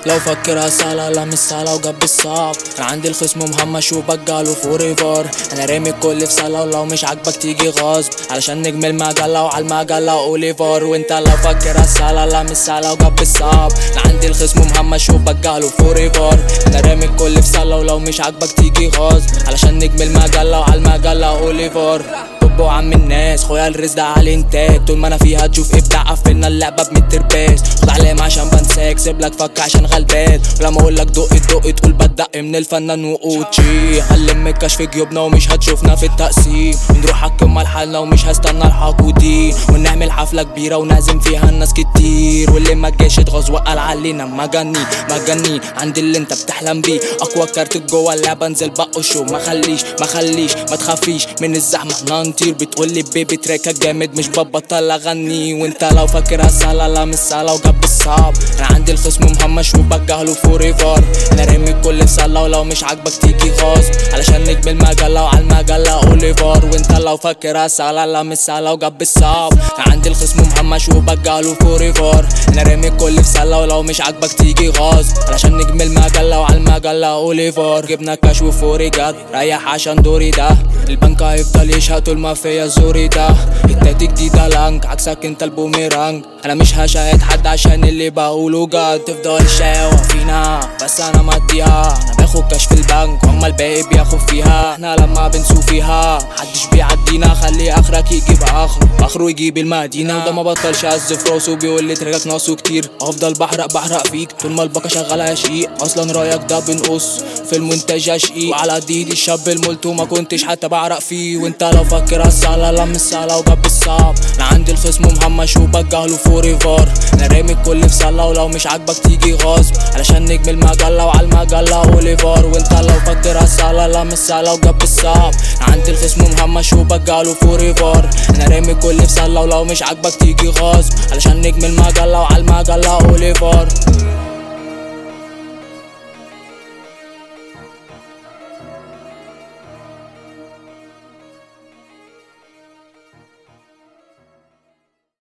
لو فكرها سهلة لا مش سهلة وجاب الصعب انا عندي الخصم مهمش وبجاله فوريفر انا رامي الكل في سلة ولو مش عاجبك تيجي غصب علشان نجم المجلة وعلى المجلة اوليفر وانت لو فكرها سهلة لا مش سهلة وجاب الصعب انا عندي الخصم مهمش وبجاله فوريفر انا رامي الكل في سلة ولو مش عاجبك تيجي غصب علشان نجم المجلة وعلى المجلة اوليفر طب عم الناس خويا الرزق ده على الانتاج طول ما انا فيها تشوف ابداع قفلنا اللعبه بمتر باس خد علام عشان بنساك سيب لك فك عشان غلبان ولما اقول لك دق دق تقول بدق من الفنان وقوتشي هنلم الكشف جيوبنا ومش هتشوفنا في التقسيم ونروح حكم على حالنا ومش هستنى الحقودين ونعمل حفله كبيره ونعزم فيها الناس كتير واللي ما جاش اتغاظ وقال علينا مجانين مجانين عند اللي انت بتحلم بيه اقوى كارت جوه اللعبه انزل بقى شو ما خليش ما خليش ما تخافيش من الزحمه احنا نطير بتقولي بيبي تراكك جامد مش ببطل اغني وانت لو فاكرها سهله لا مش سهله وجاب الصعب انا عندي الخصم مهمش وبجهله فوريفر انا رامي الكل في سله ولو مش عاجبك تيجي غصب علشان نجم المجله وعلى المجله اوليفر وانت لو فاكرها سهله لا مش سهله وجاب الصعب انا عندي الخصم مهمش وبجهله فوريفر انا رامي الكل في سله ولو مش عاجبك تيجي غصب علشان نجم المجله وعلى المجله اوليفر جبنا كاش وفوري جد ريح عشان دوري ده البنك هيفضل يشهق طول ما فيا زوري ده التاتي جديدة لانك عكسك انت البوميرانج انا مش هشاهد حد عشان اللي بقوله جد تفضل الشقاوة فينا بس انا مديها انا باخد كاش في البنك هما الباقي بياخد فيها احنا لما بنسوق فيها محدش بيعدينا خلي اخرك يجيب اخره اخره يجيب المدينة وده ما بطلش عزف راسه بيقول لي تراكك ناقصه كتير افضل بحرق بحرق فيك طول ما الباقة شغالة يا شقيق اصلا رايك ده بنقص في المونتاج يا شقيق وعلى ايدي الشاب المولتو ما كنتش حتى بعرق فيه وانت لو فاكرها سهلة لا مش سهلة وجاب الصعب انا عندي الخصم مهمش وبجهله فوريفر انا رامي الكل في سلة ولو مش عاجبك تيجي غصب علشان نجم المجلة وعلى المجلة اوليفر وانت لو فاكرها سهلة لا مش سهلة وجاب الصعب انا عندي الخصم مهمش وبجهله فوريفر انا رامي الكل في سلة ولو مش عاجبك تيجي غصب علشان نجم المجلة وعلى المجلة اوليفر